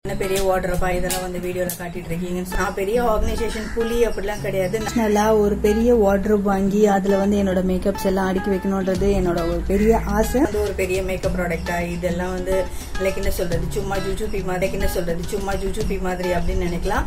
என்ன பெரிய வாட்டரப்பா இதெல்லாம் வந்து வீடியோல காட்டிட்டு இருக்கீங்க நான் பெரிய ஆர்கனைசேஷன் புலி அப்படிலாம் கிடையாது நல்லா ஒரு பெரிய வாட்ரூப் வாங்கி அதுல வந்து என்னோட மேக்கப்ஸ் எல்லாம் அடுக்கி வைக்கணும்ன்றது என்னோட ஒரு பெரிய ஆசை வந்து ஒரு பெரிய மேக்கப் ப்ராடக்டா இதெல்லாம் வந்து லைக் என்ன சொல்றது சும்மா ஜூஜூபி மாதிரி என்ன சொல்றது சும்மா ஜூஜூபி மாதிரி அப்படின்னு நினைக்கலாம்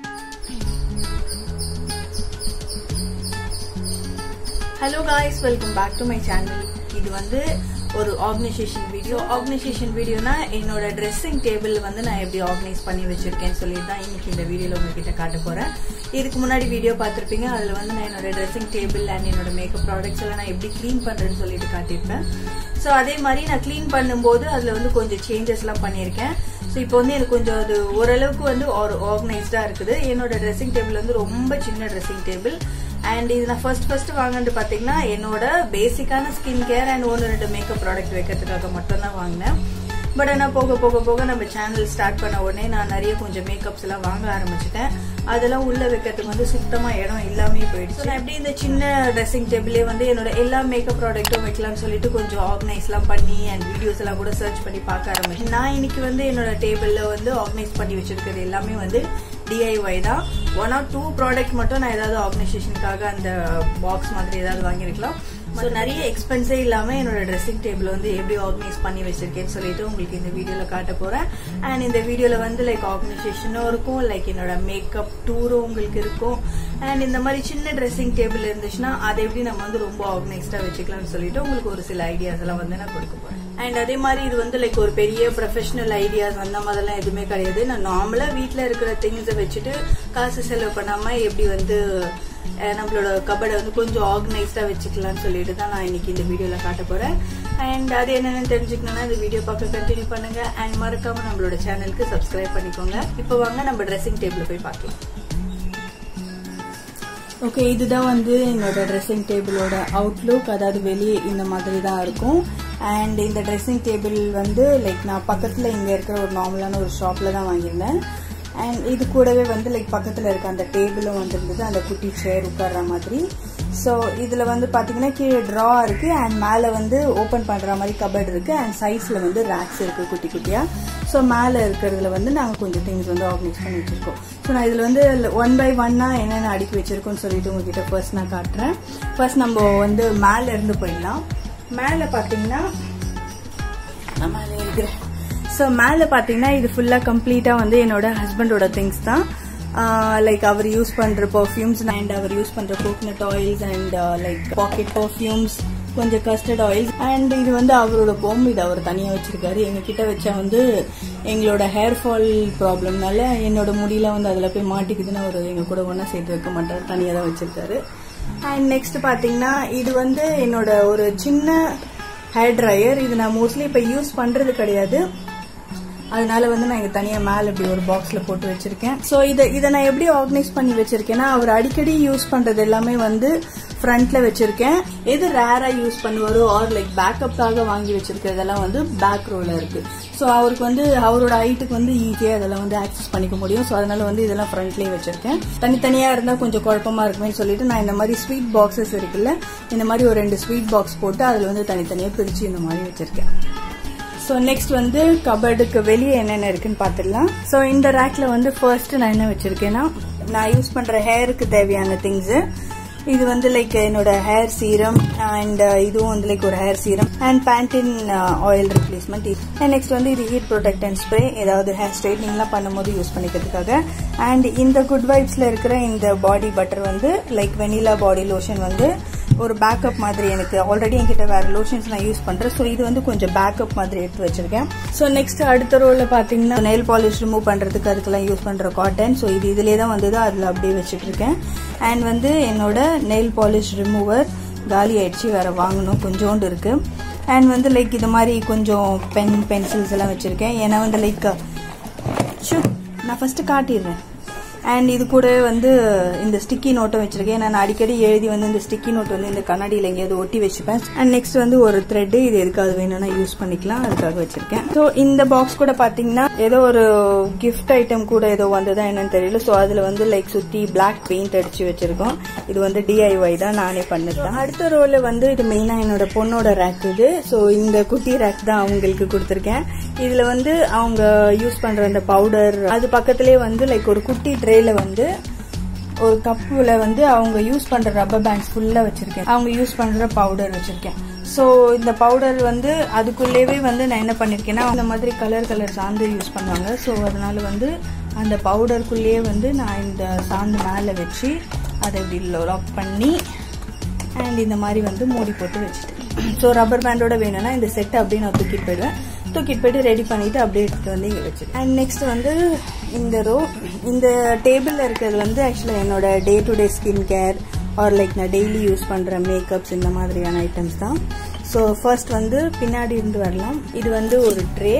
hello guys welcome back to my channel இது வந்து ஒரு ஆர்கனைசேஷன் வீடியோ ஆர்கனைசேஷன் வீடியோனா என்னோட ட்ரெஸ்ஸிங் டேபிள் வந்து நான் எப்படி ஆர்கனைஸ் பண்ணி வச்சிருக்கேன்னு சொல்லிட்டு தான் இன்னைக்கு இந்த வீடியோல உங்ககிட்ட காட்ட போறேன் இதுக்கு முன்னாடி வீடியோ பார்த்துருப்பீங்க அதுல வந்து நான் என்னோட ட்ரெஸ்ஸிங் டேபிள் அண்ட் என்னோட மேக்கப் ப்ராடக்ட்ஸ் எல்லாம் நான் எப்படி க்ளீன் பண்றேன்னு சொல்லிட்டு காட்டியிருப்பேன் ஸோ அதே மாதிரி நான் க்ளீன் பண்ணும்போது அதுல வந்து கொஞ்சம் சேஞ்சஸ் எல்லாம் பண்ணியிருக்கேன் ஸோ இப்போ வந்து எனக்கு கொஞ்சம் அது ஓரளவுக்கு வந்து ஒரு ஆர்கனைஸ்டா இருக்குது என்னோட ட்ரெஸ்ஸிங் டேபிள் வந்து ரொம்ப சின்ன ட்ரெஸ்ஸிங் டேபிள் அண்ட் இது நான் ஃபர்ஸ்ட் ஃபர்ஸ்ட் வாங்கினது பாத்தீங்கன்னா என்னோட பேசிக்கான ஸ்கின் கேர் அண்ட் ஒன்று ரெண்டு மேக்கப் ப்ராடக்ட் வைக்கிறதுக்காக மட்டும் தான் வாங்கினேன் பட் ஆனால் போக போக போக நம்ம சேனல் ஸ்டார்ட் பண்ண உடனே நான் நிறைய கொஞ்சம் மேக்கப்ஸ் எல்லாம் வாங்க ஆரம்பிச்சிட்டேன் அதெல்லாம் உள்ள வைக்கிறதுக்கு வந்து சுத்தமா இடம் இல்லாமே போயிடுச்சு நான் எப்படி இந்த சின்ன ட்ரெஸ்ஸிங் டேபிளே வந்து என்னோட எல்லா மேக்கப் ப்ராடக்ட்டும் வைக்கலாம்னு சொல்லிட்டு கொஞ்சம் ஆர்கனைஸ் எல்லாம் பண்ணி அண்ட் வீடியோஸ் எல்லாம் கூட சர்ச் பண்ணி பார்க்க ஆரம்பிச்சேன் நான் இன்னைக்கு வந்து என்னோட டேபிள்ல வந்து ஆர்கனைஸ் பண்ணி வச்சிருக்கிறது எல்லாமே வந்து டிஐஒய் தான் ஒன் ஆர் டூ ப்ராடக்ட் மட்டும் நான் ஏதாவது ஆர்கனைசேஷனுக்காக அந்த பாக்ஸ் மாதிரி ஏதாவது வாங்கியிருக்கலாம் ஸோ நிறைய எக்ஸ்பென்ஸே இல்லாம என்னோட ட்ரெஸ்ஸிங் டேபிள் வந்து எப்படி ஆர்கனைஸ் பண்ணி வச்சிருக்கேன்னு சொல்லிட்டு உங்களுக்கு இந்த வீடியோல காட்ட போறேன் அண்ட் இந்த வீடியோல வந்து லைக் ஆர்கனைசேஷனும் இருக்கும் லைக் என்னோட மேக்கப் டூரும் உங்களுக்கு இருக்கும் அண்ட் இந்த மாதிரி சின்ன ட்ரெஸ்ஸிங் டேபிள் இருந்துச்சுன்னா அதை எப்படி நம்ம வந்து ரொம்ப ஆர்கனைஸ்டா வச்சுக்கலாம்னு சொல்லிட்டு உங்களுக்கு ஒரு சில ஐடியாஸ் எல்லாம் வந்து நான் கொடுக்க போறேன் அண்ட் அதே மாதிரி இது வந்து லைக் ஒரு பெரிய ப்ரொஃபஷனல் ஐடியாஸ் அந்த மாதிரிலாம் எதுவுமே கிடையாது நான் நார்மலா வீட்டில் இருக்கிற திங்ஸை வச்சுட்டு காசு செலவு பண்ணாம எப்படி வந்து நம்மளோட கபடை வந்து கொஞ்சம் ஆர்கனைஸ்டா வச்சுக்கலாம்னு சொல்லிட்டு தான் நான் இன்னைக்கு இந்த வீடியோல காட்ட போறேன் அண்ட் அது என்னன்னு தெரிஞ்சுக்கணும்னா இந்த வீடியோ பார்க்க கண்டினியூ பண்ணுங்க அண்ட் மறக்காம நம்மளோட சேனலுக்கு சப்ஸ்கிரைப் பண்ணிக்கோங்க இப்போ வாங்க நம்ம ட்ரெஸ்ஸிங் டேபிள் போய் பார்க்கலாம் ஓகே இதுதான் வந்து என்னோட ட்ரெஸ்ஸிங் டேபிளோட அவுட்லுக் அதாவது வெளியே இந்த மாதிரி தான் இருக்கும் அண்ட் இந்த ட்ரெஸ்ஸிங் டேபிள் வந்து லைக் நான் பக்கத்தில் இங்கே இருக்கிற ஒரு நார்மலான ஒரு ஷாப்பில் தான் வாங்கியிருந்தேன் அண்ட் இது கூடவே வந்து லைக் பக்கத்தில் இருக்க அந்த டேபிளும் வந்துருந்தது அந்த குட்டி சேர் உட்கார்ற மாதிரி ஸோ இதில் வந்து பார்த்தீங்கன்னா கீழே ட்ரா இருக்கு அண்ட் மேலே வந்து ஓப்பன் பண்ணுற மாதிரி கபட் இருக்கு அண்ட் சைஸில் வந்து ரேக்ஸ் இருக்கு குட்டி குட்டியாக ஸோ மேலே இருக்கிறதுல வந்து நாங்கள் கொஞ்சம் திங்ஸ் வந்து ஆர்கனைஸ் பண்ணி வச்சிருக்கோம் ஸோ நான் இதில் வந்து ஒன் பை ஒன்னா என்னென்ன அடுக்கி வச்சிருக்கோம்னு சொல்லிட்டு உங்ககிட்ட ஃபர்ஸ்ட் நான் காட்டுறேன் ஃபர்ஸ்ட் நம்ம வந்து மேலே இருந்து போயிடலாம் மேலே பார்த்தீங்கன்னா நான் மேலே இருக்கிறேன் ஸோ மேலே பார்த்தீங்கன்னா இது ஃபுல்லாக கம்ப்ளீட்டாக வந்து என்னோட ஹஸ்பண்டோட திங்ஸ் தான் லைக் அவர் யூஸ் பண்ணுற பர்ஃப்யூம்ஸ் அண்ட் அவர் யூஸ் பண்ணுற coconut oils and like packet perfumes கொஞ்சம் கஸ்டர்ட் ஆயில்ஸ் அண்ட் இது வந்து அவரோட பொம்மை இது அவர் தனியாக வச்சிருக்காரு எங்ககிட்ட வச்சா வந்து எங்களோட ஹேர் ஃபால் ப்ராப்ளம்னால என்னோட முடியெல்லாம் வந்து அதில் போய் மாட்டிக்குதுன்னு அவர் எங்க கூட ஒன்றா சேர்த்து வைக்க மாட்டார் தனியாக தான் வச்சிருக்காரு அண்ட் நெக்ஸ்ட் பார்த்தீங்கன்னா இது வந்து என்னோட ஒரு சின்ன ஹேர் ட்ரையர் இது நான் மோஸ்ட்லி இப்போ யூஸ் பண்ணுறது கிடையாது அதனால வந்து நான் இங்க தனியா மேல இப்படி ஒரு பாக்ஸ்ல போட்டு வச்சிருக்கேன் சோ இதை இதை நான் எப்படி ஆர்கனைஸ் பண்ணி வச்சிருக்கேன்னா அவர் அடிக்கடி யூஸ் பண்றது எல்லாமே வந்து ஃப்ரண்ட்ல வச்சிருக்கேன் எது ரேரா யூஸ் பண்ணுவாரோ ஆர் லைக் பேக்கப்காக வாங்கி வச்சிருக்கிறதெல்லாம் வந்து பேக் ரோல இருக்கு ஸோ அவருக்கு வந்து அவரோட ஹைட்டுக்கு வந்து ஈஸியாக இதெல்லாம் வந்து ஆக்சஸ் பண்ணிக்க முடியும் ஸோ அதனால வந்து இதெல்லாம் ஃப்ரண்ட்லேயே வச்சிருக்கேன் தனித்தனியா இருந்தால் கொஞ்சம் குழப்பமா இருக்குமே சொல்லிட்டு நான் இந்த மாதிரி ஸ்வீட் பாக்ஸஸ் இருக்குல்ல இந்த மாதிரி ஒரு ரெண்டு ஸ்வீட் பாக்ஸ் போட்டு அதில் வந்து தனித்தனியாக பிரிச்சு இந்த மாதிரி வச்சிருக்கேன் ஸோ நெக்ஸ்ட் வந்து கபர்டுக்கு வெளியே என்னென்ன இருக்குன்னு பார்த்துடலாம் ஸோ இந்த ரேக்ல வந்து ஃபர்ஸ்ட் நான் என்ன வச்சிருக்கேன்னா நான் யூஸ் பண்ற ஹேருக்கு தேவையான திங்ஸ் இது வந்து லைக் என்னோட ஹேர் சீரம் அண்ட் இதுவும் வந்து லைக் ஒரு hair serum and Pantene oil replacement and next வந்து இது ஹீட் ப்ரொடெக்டன்ட் ஸ்ப்ரே ஏதாவது ஹேர் ஸ்ட்ரைட்னிங்லாம் பண்ணும்போது யூஸ் பண்ணிக்கிறதுக்காக அண்ட் இந்த குட் வைப்ஸ்ல இருக்கிற இந்த பாடி பட்டர் வந்து லைக் வெனிலா பாடி லோஷன் வந்து ஒரு பேக்கப் மாதிரி எனக்கு ஆல்ரெடி என்கிட்ட வேற லோஷன்ஸ் நான் யூஸ் பண்றேன் ஸோ இது வந்து கொஞ்சம் பேக்கப் மாதிரி எடுத்து வச்சிருக்கேன் ஸோ நெக்ஸ்ட் அடுத்த ரோல பாத்தீங்கன்னா நெயில் பாலிஷ் ரிமூவ் பண்றதுக்கு அதுக்கெல்லாம் யூஸ் பண்ற காட்டன் ஸோ இது இதுலேயே தான் வந்தது அதில் அப்படியே வச்சுட்டு இருக்கேன் அண்ட் வந்து என்னோட நெயில் பாலிஷ் ரிமூவர் காலி ஆயிடுச்சு வேற வாங்கணும் கொஞ்சோண்டு இருக்கு அண்ட் வந்து லைக் இது மாதிரி கொஞ்சம் பென் பென்சில்ஸ் எல்லாம் வச்சிருக்கேன் ஏன்னா வந்து லைக் நான் ஃபர்ஸ்ட் காட்டிடுறேன் அண்ட் இது கூட வந்து இந்த ஸ்டிக்கி நோட்டும் வச்சிருக்கேன் நான் அடிக்கடி எழுதி வந்து இந்த ஸ்டிக்கி நோட் வந்து இந்த கண்ணாடியில் எங்கேயாவது ஒட்டி வச்சுப்பேன் அண்ட் நெக்ஸ்ட் வந்து ஒரு த்ரெட் இது எதுக்காவது வேணும்னா யூஸ் பண்ணிக்கலாம் அதுக்காக வச்சிருக்கேன் ஸோ இந்த பாக்ஸ் கூட பாத்தீங்கன்னா ஏதோ ஒரு கிஃப்ட் ஐட்டம் கூட ஏதோ வந்ததா என்னன்னு தெரியல ஸோ அதுல வந்து லைக் சுத்தி பிளாக் பெயிண்ட் அடிச்சு வச்சிருக்கோம் இது வந்து டிஐஒய் தான் நானே பண்ணிருக்கேன் அடுத்த ரோல வந்து இது மெயினா என்னோட பொண்ணோட ரேக் இது ஸோ இந்த குட்டி ரேக் தான் அவங்களுக்கு கொடுத்துருக்கேன் இதுல வந்து அவங்க யூஸ் பண்ற அந்த பவுடர் அது பக்கத்திலே வந்து லைக் ஒரு குட்டி ட்ரேல வந்து ஒரு கப்புல வந்து அவங்க யூஸ் பண்ற ரப்பர் பேண்ட்ஸ் ஃபுல்லா வச்சிருக்கேன் அவங்க யூஸ் பண்ற பவுடர் வச்சிருக்கேன் ஸோ இந்த பவுடர் வந்து அதுக்குள்ளேவே வந்து நான் என்ன பண்ணிருக்கேன்னா அந்த மாதிரி கலர் கலர் சாந்து யூஸ் பண்ணுவாங்க ஸோ அதனால வந்து அந்த பவுடருக்குள்ளேயே வந்து நான் இந்த சாந்து மேலே வச்சு அதை இப்படி லாக் பண்ணி அண்ட் இந்த மாதிரி வந்து மூடி போட்டு வச்சுட்டேன் ஸோ ரப்பர் பேண்டோட வேணும்னா இந்த செட்டை அப்படியே நான் தூக்கிட்டு போயிடுவேன் தூக்கிட்டு போயிட்டு ரெடி பண்ணிட்டு அப்படியே எடுத்துட்டு வந்து இங்கே வச்சிருக்கேன் அண்ட் நெக்ஸ்ட் வந்து இந்த ரோ இந்த டேபிளில் இருக்கிறது வந்து ஆக்சுவலாக என்னோட day to day skin care or like நான் டெய்லி யூஸ் பண்ணுற மேக்கப்ஸ் இந்த மாதிரியான ஐட்டம்ஸ் தான் ஸோ ஃபர்ஸ்ட் வந்து பின்னாடி இருந்து வரலாம் இது வந்து ஒரு ட்ரே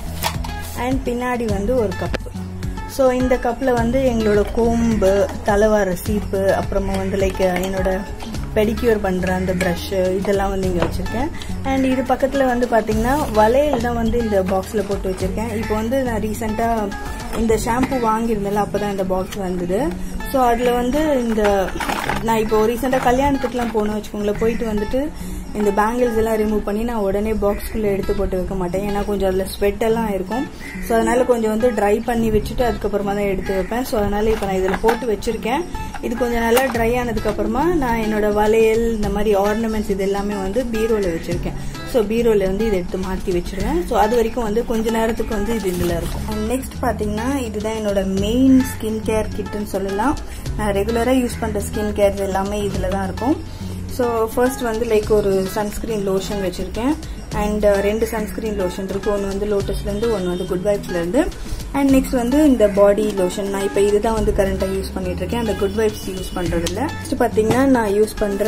அண்ட் பின்னாடி வந்து ஒரு கப்பு ஸோ இந்த கப்பில் வந்து எங்களோட கோம்பு தலைவார சீப்பு அப்புறமா வந்து லைக் என்னோட பெடிக்யூர் பண்ணுற அந்த ப்ரஷ்ஷு இதெல்லாம் வந்து இங்கே வச்சுருக்கேன் அண்ட் இது பக்கத்தில் வந்து பார்த்தீங்கன்னா வளையல் தான் வந்து இந்த பாக்ஸில் போட்டு வச்சுருக்கேன் இப்போ வந்து நான் ரீசெண்டாக இந்த ஷாம்பு வாங்கியிருந்தேன்ல அப்போ தான் இந்த பாக்ஸ் வந்தது ஸோ அதில் வந்து இந்த நான் இப்போ ரீசெண்டாக கல்யாணத்துக்குலாம் போனோம் வச்சுக்கோங்களேன் போயிட்டு வந்துட்டு இந்த பேங்கிள்ஸ் எல்லாம் ரிமூவ் பண்ணி நான் உடனே பாக்ஸ்குள்ளே எடுத்து போட்டு வைக்க மாட்டேன் ஏன்னா கொஞ்சம் அதில் ஸ்வெட் எல்லாம் இருக்கும் ஸோ அதனால கொஞ்சம் வந்து ட்ரை பண்ணி வச்சுட்டு அதுக்கப்புறமா தான் எடுத்து வைப்பேன் ஸோ அதனால இப்போ நான் இதில் போட்டு வச்சிருக்கேன் இது கொஞ்சம் நல்லா ட்ரை ஆனதுக்கப்புறமா நான் என்னோட வளையல் இந்த மாதிரி ஆர்னமெண்ட்ஸ் இது எல்லாமே வந்து பீரோவில் வச்சிருக்கேன் ஸோ பீரோவில் வந்து இதை எடுத்து மாற்றி வச்சிருவேன் ஸோ அது வரைக்கும் வந்து கொஞ்ச நேரத்துக்கு வந்து இது இதில் இருக்கும் அண்ட் நெக்ஸ்ட் பார்த்தீங்கன்னா இதுதான் என்னோட மெயின் ஸ்கின் கேர் கிட்டுன்னு சொல்லலாம் நான் ரெகுலராக யூஸ் பண்ணுற ஸ்கின் கேர் எல்லாமே இதில் தான் இருக்கும் ஸோ ஃபர்ஸ்ட் வந்து லைக் ஒரு சன்ஸ்கிரீன் லோஷன் வச்சுருக்கேன் அண்ட் ரெண்டு சன்ஸ்கிரீன் லோஷன் இருக்கு ஒன்று வந்து லோட்டஸ்லேருந்து ஒன்று வந்து குட் வைப்ஸ்லேருந்து அண்ட் நெக்ஸ்ட் வந்து இந்த பாடி லோஷன் நான் இப்போ இதுதான் வந்து கரண்ட்டாக யூஸ் பண்ணிட்டு இருக்கேன் அந்த குட் வைப்ஸ் யூஸ் பண்ணுறதில்ல நெக்ஸ்ட் பார்த்தீங்கன்னா நான் யூஸ் பண்ணுற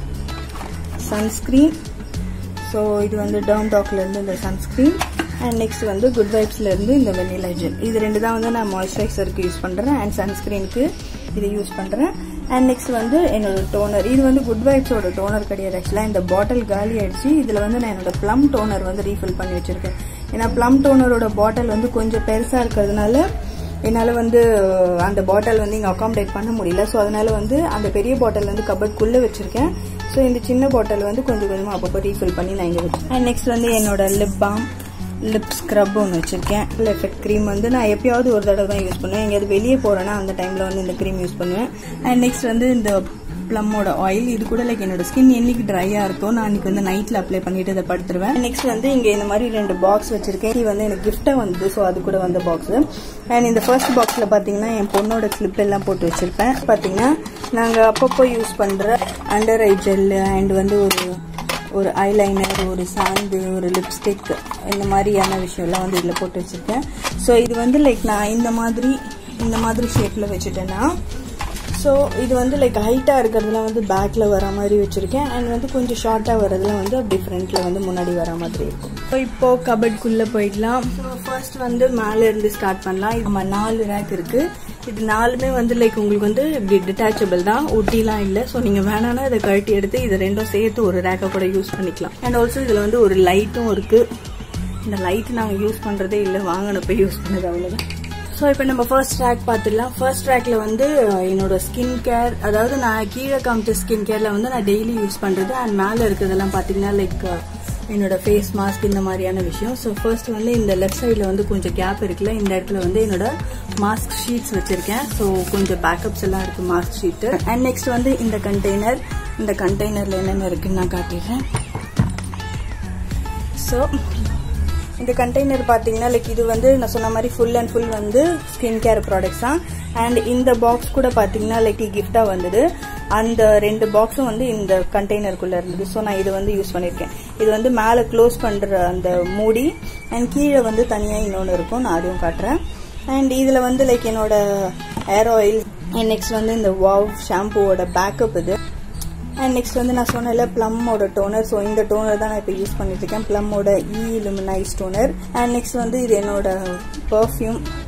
சன்ஸ்கிரீன் ஸோ இது வந்து டர்ம் டாக்லேருந்து இந்த சன்ஸ்கிரீன் அண்ட் நெக்ஸ்ட் வந்து குட் வைப்ஸ்லேருந்து இந்த வெனிலா ஜெல் இது ரெண்டு தான் வந்து நான் மாய்ஸ்சரைசருக்கு யூஸ் பண்ணுறேன் அண்ட் சன்ஸ்கிரீனுக்கு இதை யூஸ் பண்ணுறேன் அண்ட் நெக்ஸ்ட் வந்து என்னோட டோனர் இது வந்து குட் வைப்ஸோட டோனர் கிடையாது ஆக்சுவலாக இந்த பாட்டில் காலி ஆயிடுச்சு இதில் வந்து நான் என்னோட ப்ளம் டோனர் வந்து ரீஃபில் பண்ணி வச்சிருக்கேன் ஏன்னா ப்ளம் டோனரோட பாட்டில் வந்து கொஞ்சம் பெருசாக இருக்கிறதுனால என்னால் வந்து அந்த பாட்டில் வந்து இங்கே அகாமடேட் பண்ண முடியல ஸோ அதனால வந்து அந்த பெரிய பாட்டில் வந்து கபட்குள்ளே வச்சிருக்கேன் ஸோ இந்த சின்ன பாட்டில் வந்து கொஞ்சம் கொஞ்சமாக அப்பப்போ ரீஃபில் பண்ணி நான் இங்கே வச்சேன் அண்ட் நெக்ஸ்ட் வந்து என்னோட லிப் பாம் லிப் ஸ்க்ரப் ஒன்று வச்சுருக்கேன் எஃபெக்ட் க்ரீம் வந்து நான் எப்பயாவது ஒரு தடவை தான் யூஸ் பண்ணுவேன் எங்கேயாவது வெளியே போகிறேன்னா அந்த டைமில் வந்து இந்த க்ரீம் யூஸ் பண்ணுவேன் அண்ட் நெக்ஸ்ட் வந்து இந்த ப்ளம்மோட ஆயில் இது கூட லைக் என்னோட ஸ்கின் என்னைக்கு ட்ரையாக இருக்கோ நான் அன்றைக்கி வந்து நைட்டில் அப்ளை பண்ணிட்டு இதை படுத்துருவேன் நெக்ஸ்ட் வந்து இங்கே இந்த மாதிரி ரெண்டு பாக்ஸ் வச்சிருக்கேன் இது வந்து எனக்கு கிஃப்டாக வந்தது ஸோ அது கூட வந்த பாக்ஸ் அண்ட் இந்த ஃபர்ஸ்ட் பாக்ஸில் பார்த்தீங்கன்னா என் பொண்ணோட கிளிப் எல்லாம் போட்டு வச்சிருப்பேன் பார்த்தீங்கன்னா நாங்கள் அப்பப்போ யூஸ் பண்ணுற அண்டர் ஐ ஜெல் அண்ட் வந்து ஒரு ஒரு ஐலைனர் ஒரு சாந்து ஒரு லிப்ஸ்டிக் இந்த மாதிரியான விஷயம்லாம் வந்து இதில் போட்டு வச்சுருக்கேன் ஸோ இது வந்து லைக் நான் இந்த மாதிரி இந்த மாதிரி ஷேப்பில் வச்சுட்டேன்னா ஸோ இது வந்து லைக் ஹைட்டாக இருக்கிறதுலாம் வந்து பேக்கில் வர மாதிரி வச்சுருக்கேன் அண்ட் வந்து கொஞ்சம் ஷார்ட்டாக வரதுலாம் வந்து அப்படி ஃப்ரண்ட்டில் வந்து முன்னாடி வர மாதிரி இருக்கும் ஸோ இப்போ கபட்குள்ளே போயிடலாம் ஸோ ஃபர்ஸ்ட் வந்து மேலே இருந்து ஸ்டார்ட் பண்ணலாம் இது நாலு ரேக் இருக்குது இது நாலுமே வந்து லைக் உங்களுக்கு வந்து இப்படி டிட்டாச்சபிள் தான் ஒட்டிலாம் இல்லை ஸோ நீங்கள் வேணான்னா இதை கழட்டி எடுத்து இது ரெண்டும் சேர்த்து ஒரு ரேக்கை கூட யூஸ் பண்ணிக்கலாம் அண்ட் ஆல்சோ இதில் வந்து ஒரு லைட்டும் இருக்குது இந்த லைட் நாங்கள் யூஸ் பண்ணுறதே இல்லை வாங்கினப்ப யூஸ் பண்ணது அவ்வளோதான் ஸோ இப்போ நம்ம ஃபர்ஸ்ட் ட்ராக் பார்த்துடலாம் ஃபர்ஸ்ட் ட்ராக்ல வந்து என்னோட ஸ்கின் கேர் அதாவது நான் கீழே காமிச்ச ஸ்கின் கேர்ல வந்து நான் டெய்லி யூஸ் பண்ணுறது அண்ட் மேலே இருக்கிறதெல்லாம் பார்த்தீங்கன்னா லைக் என்னோட ஃபேஸ் மாஸ்க் இந்த மாதிரியான விஷயம் ஸோ ஃபர்ஸ்ட் வந்து இந்த லெஃப்ட் சைடில் வந்து கொஞ்சம் கேப் இருக்குல்ல இந்த இடத்துல வந்து என்னோட மாஸ்க் ஷீட்ஸ் வச்சிருக்கேன் ஸோ கொஞ்சம் பேக்கப்ஸ் எல்லாம் இருக்கு மாஸ்க் ஷீட்டு அண்ட் நெக்ஸ்ட் வந்து இந்த கண்டெய்னர் இந்த கண்டெய்னர்ல என்னென்ன இருக்குன்னு நான் காட்டிடுறேன் ஸோ இந்த கண்டெய்னர் பார்த்தீங்கன்னா லைக் இது வந்து நான் சொன்ன மாதிரி ஃபுல் அண்ட் ஃபுல் வந்து ஸ்கின் கேர் ப்ராடக்ட்ஸ் தான் அண்ட் இந்த பாக்ஸ் கூட பார்த்தீங்கன்னா லைக் கிஃப்டாக வந்தது அந்த ரெண்டு பாக்ஸும் வந்து இந்த கண்டெய்னருக்குள்ளே இருந்தது ஸோ நான் இது வந்து யூஸ் பண்ணியிருக்கேன் இது வந்து மேலே க்ளோஸ் பண்ணுற அந்த மூடி அண்ட் கீழே வந்து தனியாக இன்னொன்று இருக்கும் நான் அதுவும் காட்டுறேன் அண்ட் இதில் வந்து லைக் என்னோட ஹேர் ஆயில் அண்ட் நெக்ஸ்ட் வந்து இந்த வாவ் ஷாம்புவோட பேக்கப் இது அண்ட் நெக்ஸ்ட் வந்து நான் சொன்னல ப்ளம்மோட டோனர் ஸோ இந்த டோனர் தான் நான் இப்போ யூஸ் பண்ணிட்டு இருக்கேன் ப்ளம்மோட E luminise toner and next வந்து இது என்னோட பர்ஃப்யூம்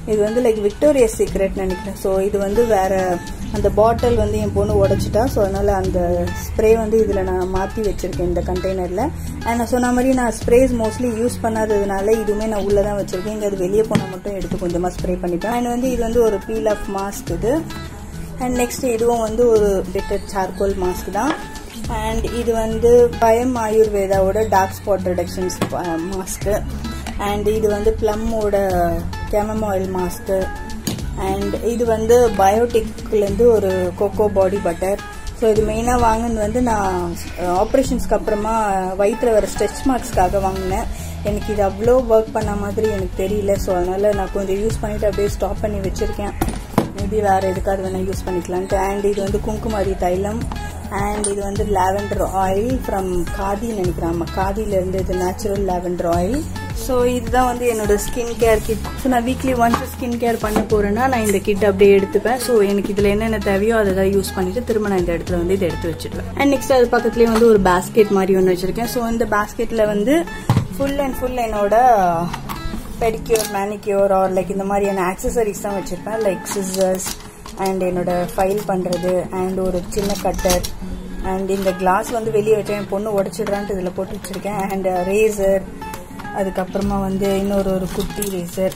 இது வந்து லைக் விக்டோரியா சீக்ரெட் நினைக்கிறேன் ஸோ இது வந்து வேற அந்த பாட்டில் வந்து என் பொண்ணு உடச்சிட்டா ஸோ அதனால அந்த ஸ்ப்ரே வந்து இதில் நான் மாற்றி வச்சிருக்கேன் இந்த கண்டெய்னரில் அண்ட் நான் சொன்ன மாதிரி நான் ஸ்ப்ரேஸ் மோஸ்ட்லி யூஸ் பண்ணாததுனால இதுவுமே நான் உள்ளே தான் வச்சிருக்கேன் இங்கே அது வெளியே போனால் மட்டும் எடுத்து கொஞ்சமாக ஸ்ப்ரே பண்ணிப்பேன் அண்ட் வந்து இது வந்து ஒரு பீல் ஆஃப் மாஸ்க் இது அண்ட் நெக்ஸ்ட் இதுவும் வந்து ஒரு பிட்டர் சார்கோல் மாஸ்க் தான் அண்ட் இது வந்து பயம் ஆயுர்வேதாவோட dark spot reductions mask and இது வந்து ப்ளம்மோட கெமமாயில் மாஸ்க்கு அண்ட் இது வந்து பயோடெக்லேருந்து ஒரு கோகோ பாடி பட்டர் ஸோ இது மெயினாக வாங்கினது வந்து நான் ஆப்ரேஷன்ஸ்க்கு அப்புறமா வயிற்றில் வர ஸ்ட்ரெச் மார்க்ஸ்க்காக வாங்கினேன் எனக்கு இது அவ்வளோ ஒர்க் பண்ண மாதிரி எனக்கு தெரியல ஸோ அதனால் நான் கொஞ்சம் யூஸ் பண்ணிவிட்டு அப்படியே ஸ்டாப் பண்ணி வச்சுருக்கேன் மேபி வேறு எதுக்காவது வேணால் யூஸ் பண்ணிக்கலான்ட்டு அண்ட் இது வந்து குங்குமாரி தைலம் அண்ட் இது வந்து லாவெண்டர் ஆயில் ஃப்ரம் காதி நினைக்கிறேன் ஆமாம் காதியிலேருந்து இது நேச்சுரல் லாவெண்டர் ஆயில் ஸோ இதுதான் வந்து என்னோட ஸ்கின் கேர் கிட் ஸோ நான் வீக்லி ஒன்ஸ் ஸ்கின் கேர் பண்ண போகிறேன்னா நான் இந்த கிட் அப்படியே எடுத்துப்பேன் ஸோ எனக்கு இதில் என்னென்ன தேவையோ அதை தான் யூஸ் பண்ணிட்டு திரும்ப நான் இந்த இடத்துல வந்து இதை எடுத்து வச்சுடுவேன் அண்ட் நெக்ஸ்ட் அது பக்கத்துலேயே வந்து ஒரு பேஸ்கெட் மாதிரி ஒன்று வச்சுருக்கேன் ஸோ இந்த பேஸ்கெட்டில் வந்து ஃபுல் அண்ட் ஃபுல் என்னோட பெடிக்யூர் மேனிக்யூர் ஆர் லைக் இந்த மாதிரியான ஆக்சசரிஸ் தான் வச்சுருப்பேன் லைக் சிசர்ஸ் அண்ட் என்னோட ஃபைல் பண்ணுறது அண்ட் ஒரு சின்ன கட்டர் அண்ட் இந்த கிளாஸ் வந்து வெளியே வச்சேன் என் பொண்ணு உடச்சிடுறான்ட்டு இதில் போட்டு வச்சுருக்கேன் அண்ட் ரேசர் அதுக்கப்புறமா வந்து இன்னொரு ஒரு குட்டி ரேசர்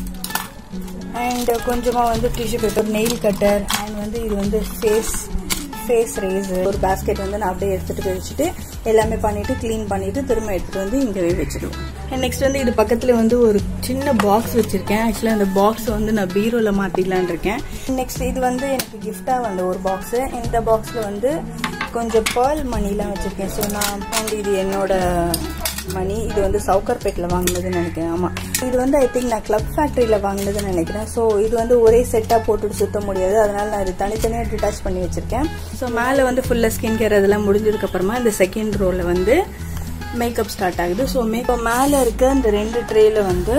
அண்ட் கொஞ்சமாக வந்து tissue paper nail cutter and வந்து இது வந்து ஃபேஸ் ஃபேஸ் ரேசர் ஒரு பேஸ்கெட் வந்து நான் அப்படியே எடுத்துகிட்டு போய் வச்சுட்டு எல்லாமே பண்ணிவிட்டு க்ளீன் பண்ணிவிட்டு திரும்ப எடுத்துகிட்டு வந்து இங்கேவே வச்சுடுவோம் அண்ட் நெக்ஸ்ட் வந்து இது பக்கத்தில் வந்து ஒரு சின்ன பாக்ஸ் வச்சுருக்கேன் ஆக்சுவலாக அந்த பாக்ஸ் வந்து நான் பீரோவில் மாற்றிடலான் இருக்கேன் நெக்ஸ்ட் இது வந்து எனக்கு கிஃப்டாக வந்த ஒரு பாக்ஸு இந்த பாக்ஸில் வந்து கொஞ்சம் பேர்ல் மணிலாம் வச்சுருக்கேன் ஸோ நான் அண்ட் இது என்னோட மணி இது வந்து சவுக்கர்பேட்டில் வாங்கினதுன்னு நினைக்கிறேன் ஆமாம் இது வந்து ஐ திங்க் நான் கிளப் ஃபேக்ட்ரியில் வாங்கினதுன்னு நினைக்கிறேன் ஸோ இது வந்து ஒரே செட்டாக போட்டுட்டு சுத்த முடியாது அதனால நான் இது தனித்தனியாக டிட்டாச் பண்ணி வச்சுருக்கேன் ஸோ மேலே வந்து ஃபுல்லாக ஸ்கின் கேர் அதெல்லாம் முடிஞ்சதுக்கப்புறமா இந்த செகண்ட் ரோவில் வந்து மேக்கப் ஸ்டார்ட் ஆகுது ஸோ மேக்கப் மேலே இருக்க இந்த ரெண்டு ட்ரேயில் வந்து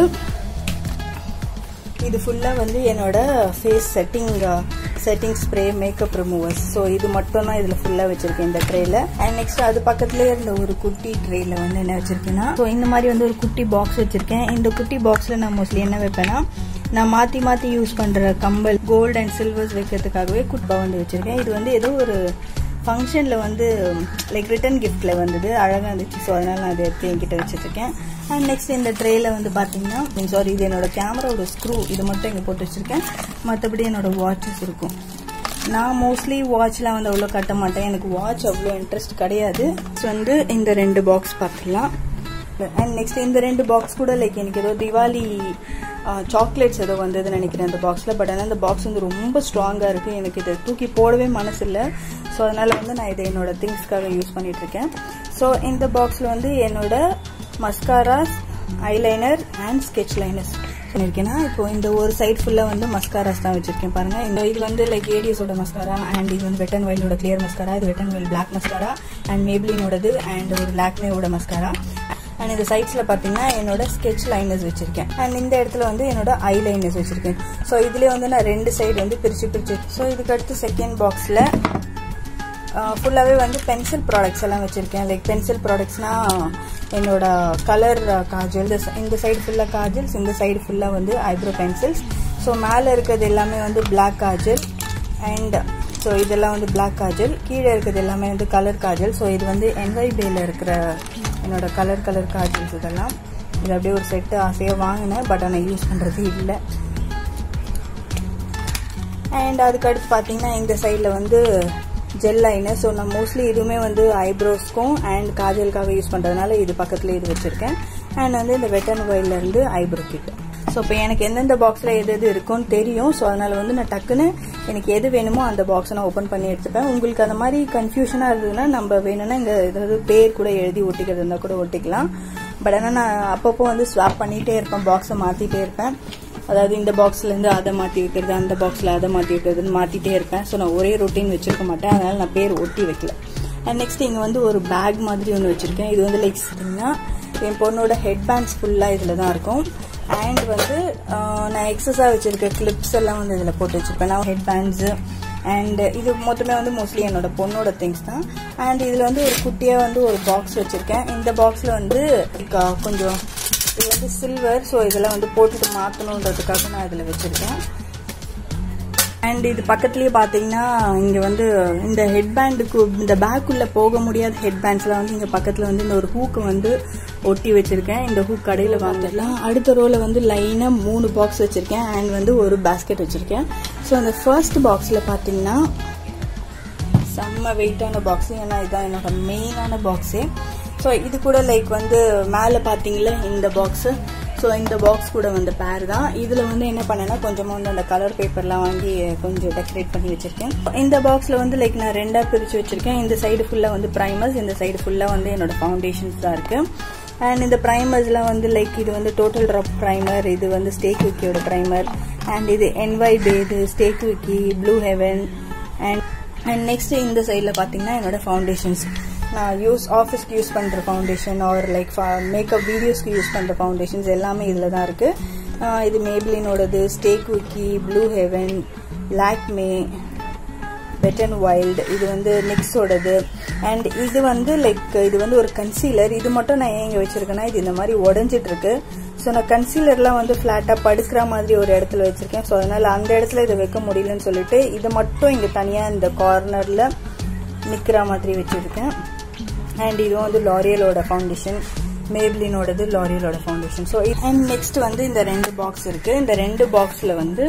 இது ஃபுல்லாக வந்து என்னோட face setting setting spray makeup removers so இது மட்டும் தான் இதில் ஃபுல்லாக வச்சுருக்கேன் இந்த ட்ரேயில் அண்ட் நெக்ஸ்ட் அது பக்கத்துலேயே இருந்த ஒரு குட்டி ட்ரேயில் வந்து என்ன வச்சுருக்கேன்னா ஸோ இந்த மாதிரி வந்து ஒரு குட்டி பாக்ஸ் வச்சுருக்கேன் இந்த குட்டி பாக்ஸில் நான் மோஸ்ட்லி என்ன வைப்பேன்னா நான் மாற்றி மாற்றி யூஸ் பண்ணுற கம்பல் கோல்டு அண்ட் சில்வர்ஸ் வைக்கிறதுக்காகவே குட்பா வந்து வச்சுருக்கேன் இது வந்து ஏதோ ஒரு ஃபங்க்ஷனில் வந்து லைக் ரிட்டன் கிஃப்டில் வந்தது அழகாக இருந்துச்சு ஸோ அதனால் நான் அதை எடுத்து என்கிட்ட வச்சுருக்கேன் அண்ட் நெக்ஸ்ட் இந்த ட்ரேயில் வந்து பார்த்தீங்கன்னா சாரி இது என்னோட கேமராவோட ஸ்க்ரூ இது மட்டும் இங்கே போட்டு வச்சுருக்கேன் மற்றபடி என்னோட வாட்சஸ் இருக்கும் நான் மோஸ்ட்லி வாட்ச்லாம் வந்து அவ்வளோ கட்ட மாட்டேன் எனக்கு வாட்ச் அவ்வளோ இன்ட்ரெஸ்ட் கிடையாது ஸோ வந்து இந்த ரெண்டு பாக்ஸ் பார்த்துக்கலாம் அண்ட் நெக்ஸ்ட் இந்த ரெண்டு பாக்ஸ் கூட லைக் எனக்கு ஏதோ திவாலி சாக்லேட்ஸ் ஏதோ வந்ததுன்னு நினைக்கிறேன் அந்த பாக்ஸில் பட் ஆனால் அந்த பாக்ஸ் வந்து ரொம்ப ஸ்ட்ராங்காக இருக்குது எனக்கு இதை தூக்கி போடவே மனசு இல்லை ஸோ அதனால் வந்து நான் இதை என்னோட திங்ஸ்க்காக யூஸ் பண்ணிகிட்ருக்கேன் ஸோ இந்த பாக்ஸில் வந்து என்னோட mascaras eyeliner and sketch liners பண்ணியிருக்கேன்னா இப்போ இந்த ஒரு சைட் ஃபுல்லாக வந்து மஸ்காராஸ் தான் வச்சிருக்கேன் பாருங்க இந்த இது வந்து லைக் ஏடிஎஸோட மஸ்காரா அண்ட் இது வந்து வெட்டன் வைலோட கிளியர் மஸ்காரா இது Wet n Wild black mascara and மேப்ளினோடது அண்ட் ஒரு லாக்மேவோட மஸ்காரா அண்ட் இந்த சைட்ஸில் பார்த்தீங்கன்னா என்னோட ஸ்கெச் லைனர்ஸ் வச்சிருக்கேன் அண்ட் இந்த இடத்துல வந்து என்னோட ஐ லைனர்ஸ் வச்சிருக்கேன் ஸோ இதுலேயே வந்து நான் ரெண்டு சைடு வந்து பிரித்து பிரித்து ஸோ இதுக்கு அடுத்து செகண்ட் பாக்ஸில் ஃபுல்லாகவே வந்து பென்சில் ப்ராடக்ட்ஸ் எல்லாம் வச்சுருக்கேன் லைக் பென்சில் ப்ராடக்ட்ஸ்னால் என்னோட கலர் காஜல் இந்த சைடு ஃபுல்லாக காஜல்ஸ் இந்த சைடு ஃபுல்லாக வந்து ஐப்ரோ பென்சில்ஸ் ஸோ மேலே இருக்கிறது எல்லாமே வந்து பிளாக் காஜல் அண்ட் ஸோ இதெல்லாம் வந்து பிளாக் காஜல் கீழே இருக்கிறது எல்லாமே வந்து கலர் காஜல் ஸோ இது வந்து என்வைபேல இருக்கிற என்னோட கலர் கலர் காஜல்ஸ் இதெல்லாம் இது அப்படியே ஒரு செட்டு ஆசையாக வாங்கினேன் பட் ஆனால் யூஸ் பண்ணுறது இல்லை அண்ட் அதுக்கடுத்து பார்த்தீங்கன்னா இந்த சைடில் வந்து ஜெல் லைனர் ஸோ நான் மோஸ்ட்லி இதுவுமே வந்து ஐப்ரோஸ்க்கும் அண்ட் காஜலுக்காக யூஸ் பண்ணுறதுனால இது பக்கத்தில் இது வச்சுருக்கேன் அண்ட் வந்து இந்த வெட்டன் இருந்து ஐப்ரோ கிட் ஸோ இப்போ எனக்கு எந்தெந்த பாக்ஸில் எது எது இருக்கும்னு தெரியும் ஸோ அதனால் வந்து நான் டக்குன்னு எனக்கு எது வேணுமோ அந்த பாக்ஸை நான் ஓப்பன் பண்ணி எடுத்துப்பேன் உங்களுக்கு அந்த மாதிரி கன்ஃபியூஷனாக இருந்ததுன்னா நம்ம வேணும்னா இங்கே ஏதாவது பேர் கூட எழுதி ஒட்டிக்கிறது இருந்தால் கூட ஒட்டிக்கலாம் பட் ஆனால் நான் அப்பப்போ வந்து ஸ்வாப் பண்ணிகிட்டே இருப்பேன் பாக்ஸை மாற்றிட்டே இருப்பேன் அதாவது இந்த பாக்ஸ்லேருந்து அதை மாற்றி வைக்கிறது அந்த பாக்ஸில் அதை மாற்றி வைக்கிறதுன்னு மாற்றிட்டே இருப்பேன் ஸோ நான் ஒரே ரொட்டீன் வச்சிருக்க மாட்டேன் அதனால் நான் பேர் ஒட்டி வைக்கல அண்ட் நெக்ஸ்ட் இங்கே வந்து ஒரு பேக் மாதிரி ஒன்று வச்சுருக்கேன் இது வந்து லைக் பார்த்தீங்கன்னா என் பொண்ணோட ஹெட் பேண்ட்ஸ் ஃபுல்லாக இதில் தான் இருக்கும் அண்ட் வந்து நான் எக்ஸஸாக வச்சுருக்க கிளிப்ஸ் எல்லாம் வந்து இதில் போட்டு வச்சுருப்பேன் நான் ஹெட் பேண்ட்ஸு அண்ட் இது மொத்தமே வந்து மோஸ்ட்லி என்னோட பொண்ணோட திங்ஸ் தான் அண்ட் இதில் வந்து ஒரு குட்டியாக வந்து ஒரு பாக்ஸ் வச்சுருக்கேன் இந்த பாக்ஸில் வந்து கொஞ்சம் இது வந்து சில்வர் ஸோ இதெல்லாம் வந்து போட்டுட்டு மாற்றணுன்றதுக்காக நான் இதில் வச்சுருக்கேன் அண்ட் இது பக்கத்துலேயே பார்த்தீங்கன்னா இங்கே வந்து இந்த ஹெட் பேண்டுக்கு இந்த பேக்குள்ளே போக முடியாத ஹெட் பேண்ட்ஸ்லாம் வந்து இங்கே பக்கத்தில் வந்து இந்த ஒரு ஹூக்கு வந்து ஒட்டி வச்சுருக்கேன் இந்த ஹூக் கடையில் வாங்கிடலாம் அடுத்த ரோவில் வந்து லைனாக மூணு பாக்ஸ் வச்சுருக்கேன் அண்ட் வந்து ஒரு பேஸ்கெட் வச்சுருக்கேன் ஸோ அந்த ஃபர்ஸ்ட் பாக்ஸில் பார்த்தீங்கன்னா செம்ம வெயிட்டான பாக்ஸு ஏன்னா இதுதான் என்னோட மெயினான பாக்ஸே ஸோ இது கூட லைக் வந்து மேலே பார்த்தீங்களா இந்த பாக்ஸு ஸோ இந்த பாக்ஸ் கூட வந்த பேர் தான் இதில் வந்து என்ன பண்ணேன்னா கொஞ்சமாக வந்து அந்த கலர் பேப்பர்லாம் வாங்கி கொஞ்சம் டெக்கரேட் பண்ணி வச்சிருக்கேன் இந்த பாக்ஸில் வந்து லைக் நான் ரெண்டாக பிரித்து வச்சிருக்கேன் இந்த சைடு ஃபுல்லாக வந்து ப்ரைமர்ஸ் இந்த சைடு ஃபுல்லாக வந்து என்னோட ஃபவுண்டேஷன்ஸ் தான் இருக்குது அண்ட் இந்த ப்ரைமர்ஸ்லாம் வந்து லைக் இது வந்து டோட்டல் ட்ராப் ப்ரைமர் இது வந்து ஸ்டேக் விக்கியோட ப்ரைமர் அண்ட் இது என்ஒய் பேது ஸ்டேக் விக்கி Blue Heaven and and next இந்த சைடில் பார்த்தீங்கன்னா என்னோட ஃபவுண்டேஷன்ஸ் நான் யூஸ் ஆஃபீஸ்க்கு யூஸ் பண்ணுற ஃபவுண்டேஷன் ஆர் லைக் மேக்கப் வீடியோஸ்க்கு யூஸ் பண்ணுற ஃபவுண்டேஷன்ஸ் எல்லாமே இதில் தான் இருக்குது இது மேப்ளினோடது ஸ்டேக் விக்கி Blue Heaven Lakme Wet and Wild இது வந்து நிக்ஸோடது அண்ட் இது வந்து லைக் இது வந்து ஒரு கன்சீலர் இது மட்டும் நான் ஏன் இங்கே வச்சிருக்கேன்னா இது இந்த மாதிரி உடஞ்சிட்டு இருக்கு ஸோ நான் கன்சீலர்லாம் வந்து ஃப்ளாட்டாக படுக்கிற மாதிரி ஒரு இடத்துல வச்சிருக்கேன் ஸோ அதனால அந்த இடத்துல இதை வைக்க முடியலன்னு சொல்லிட்டு இதை மட்டும் இங்கே தனியாக இந்த கார்னரில் நிற்கிற மாதிரி வச்சிருக்கேன் அண்ட் இதுவும் வந்து லாரியலோட ஃபவுண்டேஷன் மேப்ளினோடது லாரியலோட ஃபவுண்டேஷன் ஸோ அண்ட் நெக்ஸ்ட் வந்து இந்த ரெண்டு பாக்ஸ் இருக்கு இந்த ரெண்டு பாக்ஸில் வந்து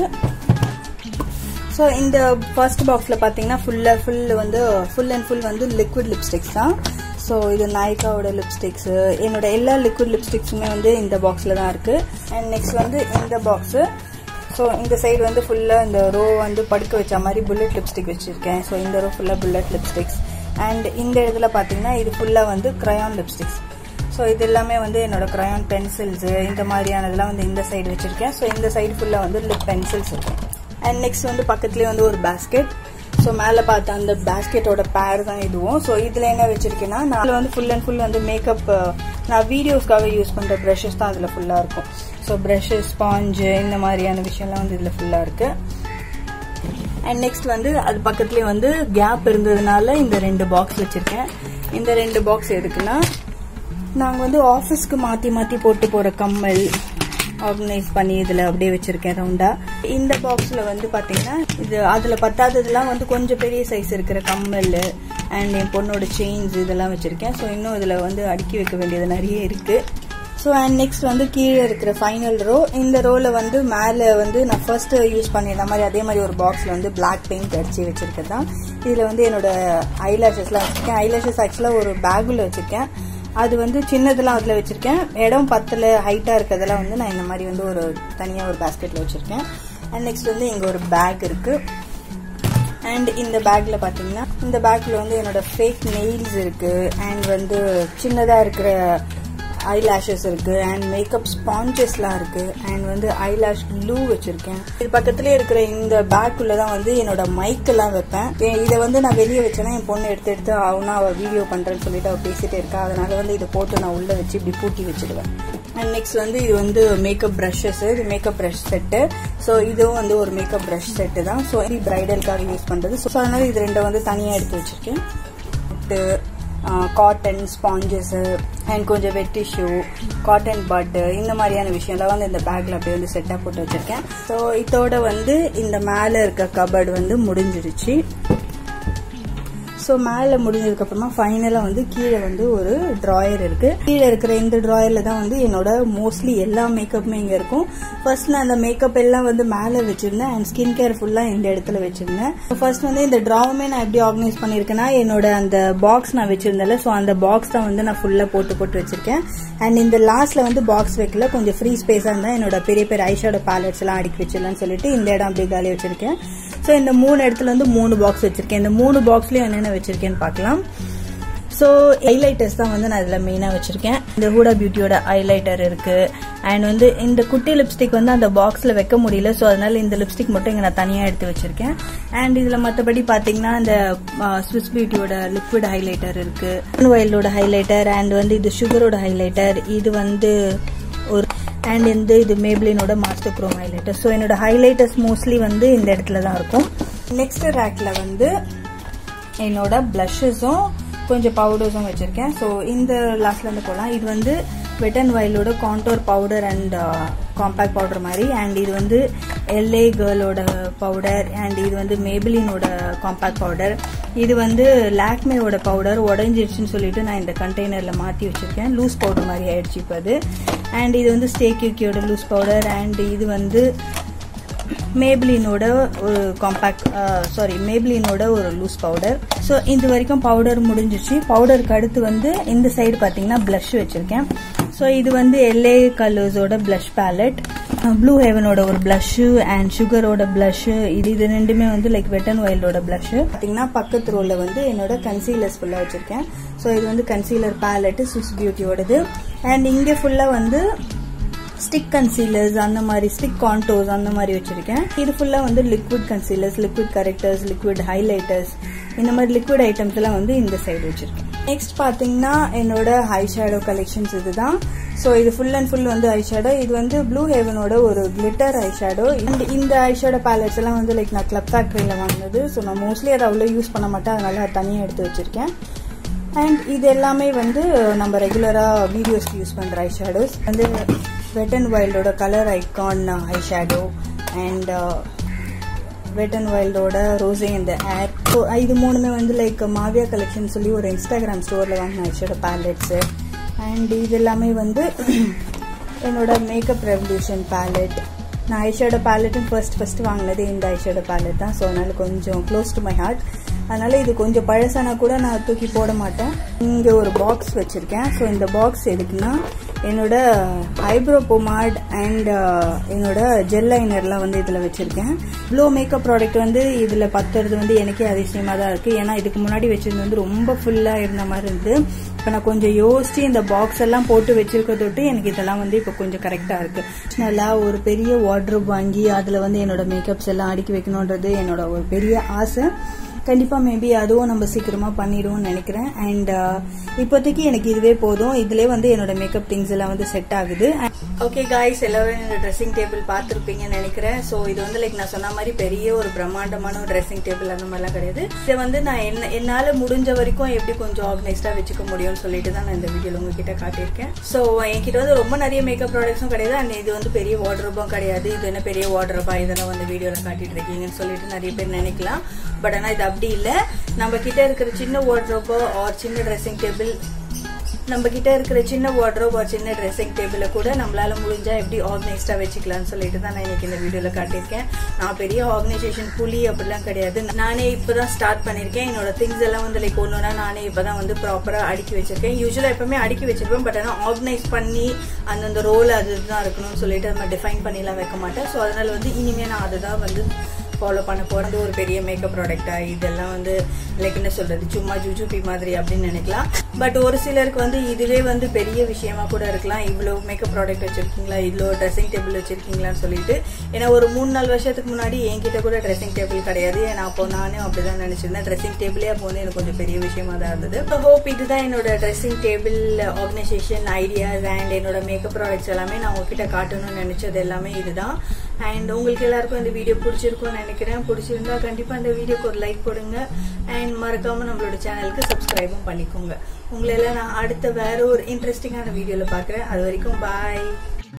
ஸோ இந்த ஃபர்ஸ்ட் பாக்ஸில் பார்த்தீங்கன்னா ஃபுல்லாக ஃபுல் வந்து ஃபுல் அண்ட் ஃபுல் வந்து லிக்விட் லிப்ஸ்டிக்ஸ் தான் ஸோ இது நாய்க்காவோட லிப்ஸ்டிக்ஸு என்னோட எல்லா லிக்விட் லிப்ஸ்டிக்ஸுமே வந்து இந்த பாக்ஸில் தான் இருக்குது அண்ட் நெக்ஸ்ட் வந்து இந்த பாக்ஸு ஸோ இந்த சைடு வந்து ஃபுல்லாக இந்த ரோ வந்து படுக்க வச்ச மாதிரி புல்லட் லிப்ஸ்டிக் வச்சுருக்கேன் ஸோ இந்த ரோ ஃபுல்லாக புல்லட் லிப்ஸ்டிக்ஸ் அண்ட் இந்த இடத்துல பார்த்தீங்கன்னா இது ஃபுல்லாக வந்து க்ரையான் லிப்ஸ்டிக்ஸ் ஸோ இது எல்லாமே வந்து என்னோட க்ரையான் பென்சில்ஸு இந்த மாதிரியானதெல்லாம் வந்து இந்த சைடு வச்சுருக்கேன் ஸோ இந்த சைடு ஃபுல்லாக வந்து லிப் பென்சில்ஸ் இருக்கும் அண்ட் நெக்ஸ்ட் வந்து பக்கத்துலேயே வந்து ஒரு பேஸ்கெட் ஸோ மேலே பார்த்த அந்த பேஸ்கெட்டோட பேர் தான் இதுவும் ஸோ இதில் என்ன வச்சிருக்கேன்னா நான் வந்து ஃபுல் அண்ட் ஃபுல் வந்து மேக்கப் நான் வீடியோஸ்க்காக யூஸ் பண்ணுற ப்ரஷஸ் தான் அதில் ஃபுல்லாக இருக்கும் ஸோ ப்ரஷஸ் ஸ்பாஞ்சு இந்த மாதிரியான விஷயம்லாம் வந்து இதில் ஃபுல்லாக இருக்குது அண்ட் நெக்ஸ்ட் வந்து அது பக்கத்துலேயே வந்து கேப் இருந்ததுனால இந்த ரெண்டு பாக்ஸ் வச்சுருக்கேன் இந்த ரெண்டு பாக்ஸ் எதுக்குன்னா நாங்கள் வந்து ஆஃபீஸ்க்கு மாற்றி மாற்றி போட்டு போகிற கம்மல் ஆர்கனைஸ் பண்ணி இதில் அப்படியே வச்சுருக்கேன் ரவுண்டாக இந்த பாக்ஸில் வந்து பார்த்தீங்கன்னா இது அதில் பத்தாததுலாம் வந்து கொஞ்சம் பெரிய சைஸ் இருக்கிற கம்மல் அண்ட் என் பொண்ணோட செயின்ஸ் இதெல்லாம் வச்சுருக்கேன் ஸோ இன்னும் இதில் வந்து அடுக்கி வைக்க வேண்டியது நிறைய இருக்குது ஸோ அண்ட் நெக்ஸ்ட் வந்து கீழே இருக்கிற ஃபைனல் ரோ இந்த ரோவில் வந்து மேலே வந்து நான் ஃபர்ஸ்ட் யூஸ் பண்ணியிருந்த மாதிரி அதே மாதிரி ஒரு பாக்ஸில் வந்து பிளாக் பெயிண்ட் அடிச்சு வச்சிருக்கேன் தான் இதில் வந்து என்னோட ஐலாஷஸ்லாம் வச்சுருக்கேன் ஐலாஷஸ் ஆக்சுவலாக ஒரு பேக்கில் வச்சுருக்கேன் அது வந்து சின்னதெல்லாம் அதில் வச்சுருக்கேன் இடம் பத்தில் ஹைட்டாக இருக்கிறதெல்லாம் வந்து நான் இந்த மாதிரி வந்து ஒரு தனியாக ஒரு பேஸ்கெட்டில் வச்சுருக்கேன் அண்ட் நெக்ஸ்ட் வந்து இங்கே ஒரு பேக் இருக்குது அண்ட் இந்த பேக்கில் பார்த்தீங்கன்னா இந்த பேக்கில் வந்து என்னோட ஃபேக் நெயில்ஸ் இருக்குது அண்ட் வந்து சின்னதாக இருக்கிற ஐலாஷஸ் இருக்கு அண்ட் மேக்கப் ஸ்பாஞ்சஸ்லாம் இருக்கு அண்ட் வந்து ஐலாஷ் க்ளூ வச்சிருக்கேன் இது பக்கத்துலேயே இருக்கிற இந்த பேக்குள்ள தான் வந்து என்னோட மைக்கெல்லாம் வைப்பேன் இதை வந்து நான் வெளியே வச்சேன்னா என் பொண்ணு எடுத்து எடுத்து அவனா அவள் வீடியோ பண்றேன்னு சொல்லிட்டு அவள் பேசிட்டே இருக்கா அதனால வந்து இதை போட்டு நான் உள்ள வச்சு இப்படி பூட்டி வச்சிடுவேன் அண்ட் நெக்ஸ்ட் வந்து இது வந்து மேக்கப் ப்ரஷஸ் இது மேக்கப் ப்ரஷ் செட்டு ஸோ இதுவும் வந்து ஒரு மேக்கப் ப்ரஷ் செட்டு தான் ஸோ இது பிரைடலுக்காக யூஸ் பண்ணுறது ஸோ அதனால இது ரெண்டை வந்து தனியாக எடுத்து வச்சிருக்கேன் காட்டன் ஸ்பாஞ்சஸு அண்ட் கொஞ்சம் வெட் டிஷ்யூ காட்டன் பட்டு இந்த மாதிரியான விஷயம்லாம் வந்து இந்த பேக்கில் அப்படியே வந்து செட்டாக போட்டு வச்சுருக்கேன் ஸோ இதோட வந்து இந்த மேலே இருக்க கபர்டு வந்து முடிஞ்சிருச்சு ஸோ மேலே முடிஞ்சதுக்கப்புறமா ஃபைனலாக வந்து கீழே வந்து ஒரு ட்ராயர் இருக்குது கீழே இருக்கிற இந்த ட்ராயரில் தான் வந்து என்னோட மோஸ்ட்லி எல்லா மேக்கப்புமே இங்கே இருக்கும் ஃபர்ஸ்ட் நான் அந்த மேக்கப் எல்லாம் வந்து மேலே வச்சுருந்தேன் அண்ட் ஸ்கின் கேர் ஃபுல்லாக இந்த இடத்துல வச்சுருந்தேன் ஃபர்ஸ்ட் வந்து இந்த ட்ராவுமே நான் எப்படி ஆர்கனைஸ் பண்ணியிருக்கேன்னா என்னோட அந்த பாக்ஸ் நான் வச்சுருந்தேன்ல ஸோ அந்த பாக்ஸ் தான் வந்து நான் ஃபுல்லாக போட்டு போட்டு வச்சுருக்கேன் அண்ட் இந்த லாஸ்ட்டில் வந்து பாக்ஸ் வைக்கல கொஞ்சம் ஃப்ரீ ஸ்பேஸாக இருந்தால் என்னோட பெரிய பெரிய ஐஷோட பேலட்ஸ் எல்லாம் அடுக்கி வச்சிடலாம்னு சொல்லிட்டு இந்த இடம் அப்படியே காலி வச்சிருக்கேன் ஸோ இந்த மூணு இடத்துல வந்து மூணு பாக்ஸ் வச்சிருக்கேன் இந்த மூணு பாக்ஸ்லயும் என்னென்ன வச்சிருக்கேன்னு பார்க்கலாம் ஸோ ஹைலைட்டர்ஸ் தான் வந்து நான் இதில் மெயினாக வச்சுருக்கேன் இந்த ஹூடா பியூட்டியோட ஹைலைட்டர் இருக்குது அண்ட் வந்து இந்த குட்டி லிப்ஸ்டிக் வந்து அந்த பாக்ஸில் வைக்க முடியல ஸோ அதனால இந்த லிப்ஸ்டிக் மட்டும் இங்கே நான் தனியாக எடுத்து வச்சுருக்கேன் அண்ட் இதில் மற்றபடி பார்த்தீங்கன்னா இந்த ஸ்விஸ் பியூட்டியோட லிக்விட் ஹைலைட்டர் இருக்குது வைல்டோட ஹைலைட்டர் அண்ட் வந்து இது சுகரோட ஹைலைட்டர் இது வந்து ஒரு அண்ட் இந்த இது மேப்ளினோட மாஸ்டர் க்ரோம் ஹைலைட்டர் ஸோ என்னோட ஹைலைட்டர்ஸ் மோஸ்ட்லி வந்து இந்த இடத்துல தான் இருக்கும் நெக்ஸ்ட் ரேக்கில் வந்து என்னோட ப்ளஷஸும் கொஞ்சம் பவுடர்ஸும் வச்சுருக்கேன் ஸோ இந்த லாஸ்ட்ல இருந்து போகலாம் இது வந்து வெட் அண்ட் வைல்டோட contour powder and compact powder மாதிரி அண்ட் இது வந்து எல்ஏ கேர்ளோட பவுடர் அண்ட் இது வந்து மேபிளினோட காம்பேக்ட் பவுடர் இது வந்து லாக்மேவோட பவுடர் உடஞ்சிருச்சுன்னு சொல்லிட்டு நான் இந்த கண்டெய்னரில் மாற்றி வச்சுருக்கேன் லூஸ் பவுடர் மாதிரி ஆயிடுச்சு இப்போ அது அண்ட் இது வந்து ஸ்டேக் யூக்கியோட லூஸ் பவுடர் அண்ட் இது வந்து மேபிளினோட ஒரு காம்பேக்ட் சாரி மேபிளினோட ஒரு லூஸ் பவுடர் ஸோ இது வரைக்கும் பவுடர் முடிஞ்சிச்சு பவுடருக்கு அடுத்து வந்து இந்த சைடு பார்த்தீங்கன்னா ப்ளஷ் வச்சுருக்கேன் ஸோ இது வந்து எல்ஏ கலர்ஸோட ப்ளஷ் பேலட் ப்ளூ ஹெவனோட ஒரு ப்ளஷ்ஷு அண்ட் சுகரோட ப்ளஷ்ஷு இது இது ரெண்டுமே வந்து லைக் வெட் அண்ட் வைல்டோட ப்ளஷ்ஷு பார்த்தீங்கன்னா பக்கத்து ரோவில் வந்து என்னோட கன்சீலர்ஸ் ஃபுல்லாக வச்சுருக்கேன் ஸோ இது வந்து கன்சீலர் பேலட்டு சுஸ் பியூட்டியோடது அண்ட் இங்கே ஃபுல்லாக வந்து ஸ்டிக் கன்சீலர்ஸ் அந்த மாதிரி ஸ்டிக் கான்டோஸ் அந்த மாதிரி வச்சிருக்கேன் இது ஃபுல்லாக வந்து liquid concealers liquid correctors liquid highlighters இந்த மாதிரி லிக்விட் ஐட்டம்ஸ் எல்லாம் வந்து இந்த சைடு வச்சிருக்கேன் நெக்ஸ்ட் பார்த்தீங்கன்னா என்னோட ஹை ஷேடோ கலெக்ஷன்ஸ் இதுதான் ஸோ இது ஃபுல் அண்ட் ஃபுல் வந்து ஐ ஷேடோ இது வந்து ப்ளூ ஹேவனோட ஒரு கிளிட்டர் ஐ ஷேடோ அண்ட் இந்த ஐ ஷேடோ பேலட்ஸ் எல்லாம் வந்து லைக் நான் கிளப் ஃபேக்ட்ரியில் வாங்கினது ஸோ நான் மோஸ்ட்லி அதை அவ்வளோ யூஸ் பண்ண மாட்டேன் அதனால தனியாக எடுத்து வச்சிருக்கேன் அண்ட் இது எல்லாமே வந்து நம்ம ரெகுலராக வீடியோஸ்க்கு யூஸ் பண்ணுற ஐ ஷேடோஸ் வந்து வெட் அண்ட் வைல்டோட colour icon eye shadow and Wet and வைல்டோட ரோஸே இந்த ஏர் ஸோ இது மூணுமே வந்து லைக் மாவியா கலெக்ஷன் சொல்லி ஒரு இன்ஸ்டாகிராம் ஸ்டோரில் வாங்கின ஐ ஷேடோ பேலட்ஸு அண்ட் இது எல்லாமே வந்து என்னோட மேக்கப் ரெவல்யூஷன் பேலட் நான் ஐஷேடோ பேலட்டும் ஃபர்ஸ்ட் ஃபர்ஸ்ட் வாங்கினது இந்த ஐஷேடோ பேலட் தான் ஸோ அதனால கொஞ்சம் க்ளோஸ் டு மை ஹார்ட் அதனால இது கொஞ்சம் பழசானா கூட நான் தூக்கி போட மாட்டேன் இங்கே ஒரு பாக்ஸ் வச்சுருக்கேன் ஸோ இந்த பாக்ஸ் எதுக்குன்னா என்னோட ஐப்ரோ பொமாட் அண்ட் என்னோட ஜெல் லைனர்லாம் வந்து இதில் வச்சுருக்கேன் இவ்வளோ மேக்கப் ப்ராடக்ட் வந்து இதில் பத்துறது வந்து எனக்கே அதிசயமாக தான் இருக்குது ஏன்னா இதுக்கு முன்னாடி வச்சிருந்தது வந்து ரொம்ப ஃபுல்லாக இருந்த மாதிரி இருந்து இப்போ நான் கொஞ்சம் யோசிச்சு இந்த பாக்ஸ் எல்லாம் போட்டு வச்சிருக்க தொட்டு எனக்கு இதெல்லாம் வந்து இப்போ கொஞ்சம் கரெக்டாக இருக்குது நல்லா ஒரு பெரிய வார்ட்ரோப் வாங்கி அதில் வந்து என்னோட மேக்கப்ஸ் எல்லாம் அடுக்கி வைக்கணுன்றது என்னோட ஒரு பெரிய ஆசை கண்டிப்பாக மேபி அதுவும் நம்ம சீக்கிரமாக பண்ணிடுவோம்னு நினைக்கிறேன் அண்ட் இப்போதைக்கு எனக்கு இதுவே போதும் இதுலேயே வந்து என்னோட மேக்கப் திங்ஸ் எல்லாம் வந்து செட் ஆகுது ஓகே காய்ஸ் எல்லாரும் என்னோட ட்ரெஸ்ஸிங் டேபிள் பார்த்துருப்பீங்கன்னு நினைக்கிறேன் ஸோ இது வந்து லைக் நான் சொன்ன மாதிரி பெரிய ஒரு பிரம்மாண்டமான ஒரு ட்ரெஸ்ஸிங் டேபிள் அந்த மாதிரிலாம் கிடையாது இதை வந்து நான் என்ன என்னால் முடிஞ்ச வரைக்கும் எப்படி கொஞ்சம் ஆர்கனைஸ்டாக வச்சுக்க முடியும்னு சொல்லிட்டு தான் நான் இந்த வீடியோவில் உங்ககிட்ட காட்டியிருக்கேன் ஸோ என்கிட்ட வந்து ரொம்ப நிறைய மேக்கப் ப்ராடக்ட்ஸும் கிடையாது அண்ட் இது வந்து பெரிய வாட்ரூபும் கிடையாது இது என்ன பெரிய வாட்ரூபா இதெல்லாம் வந்து வீடியோவில் காட்டிட்டு இருக்கீங்கன்னு சொல்லிட்டு நிறைய பேர் நினைக்கலாம் பட் ஆனால் இது அப்படி இல்லை நம்ம கிட்ட இருக்கிற சின்ன வாட்ரோப்போ ஆர் சின்ன ட்ரெஸ்ஸிங் டேபிள் நம்ம கிட்ட இருக்கிற சின்ன வாட்ரோப் ஆர் சின்ன ட்ரெஸ்ஸிங் டேபிளை கூட நம்மளால முடிஞ்சா எப்படி ஆர்கனைஸ்டா வச்சுக்கலாம்னு சொல்லிட்டு தான் நான் இன்னைக்கு இந்த வீடியோல காட்டியிருக்கேன் நான் பெரிய ஆர்கனைசேஷன் புலி அப்படிலாம் கிடையாது நானே இப்பதான் ஸ்டார்ட் பண்ணிருக்கேன் என்னோட திங்ஸ் எல்லாம் வந்து லைக் ஒன்றுனா நானே இப்பதான் வந்து ப்ராப்பரா அடுக்கி வச்சிருக்கேன் யூஸ்வலா எப்பவுமே அடுக்கி வச்சிருப்பேன் பட் ஆனால் ஆர்கனைஸ் பண்ணி அந்தந்த ரோல் அதுதான் இருக்கணும்னு சொல்லிட்டு நம்ம டிஃபைன் பண்ணிலாம் வைக்க மாட்டேன் ஸோ அதனால வந்து இனிமே நான் அதுதான் வந்து ஃபாலோ பண்ண போகிறது ஒரு பெரிய மேக்கப் ப்ராடக்டா இதெல்லாம் வந்து லைக் என்ன சொல்றது சும்மா ஜுஜுபி மாதிரி அப்படின்னு நினைக்கலாம் பட் ஒரு சிலருக்கு வந்து இதுவே வந்து பெரிய விஷயமா கூட இருக்கலாம் இவ்வளோ மேக்கப் ப்ராடக்ட் வச்சிருக்கீங்களா இவ்வளோ ட்ரெஸ்ஸிங் டேபிள் வச்சிருக்கீங்களான்னு சொல்லிட்டு ஏன்னா ஒரு மூணு நாலு வருஷத்துக்கு முன்னாடி என்கிட்ட கூட ட்ரெஸ்ஸிங் டேபிள் கிடையாது ஏன்னா அப்போ நானும் அப்படிதான் நினைச்சிருந்தேன் ட்ரெஸ்ஸிங் டேபிளே அப்போ வந்து எனக்கு கொஞ்சம் பெரிய விஷயமா தான் இருந்தது இப்போ ஹோப் இதுதான் என்னோட dressing table organisation ideas and என்னோட மேக்கப் ப்ராடக்ட்ஸ் எல்லாமே நான் உங்ககிட்ட காட்டணும்னு நினைச்சது எல்லாமே இதுதான் அண்ட் உங்களுக்கு எல்லாருக்கும் இந்த வீடியோ பிடிச்சிருக்கும்னு நினைக்கிறேன் பிடிச்சிருந்தா கண்டிப்பா இந்த வீடியோக்கு ஒரு லைக் போடுங்க அண்ட் மறக்காம நம்மளோட சேனலுக்கு சப்ஸ்கிரைபும் பண்ணிக்கோங்க உங்களை எல்லாம் நான் அடுத்த வேற ஒரு இன்ட்ரெஸ்டிங்கான வீடியோல பாக்குறேன் அது வரைக்கும் பாய்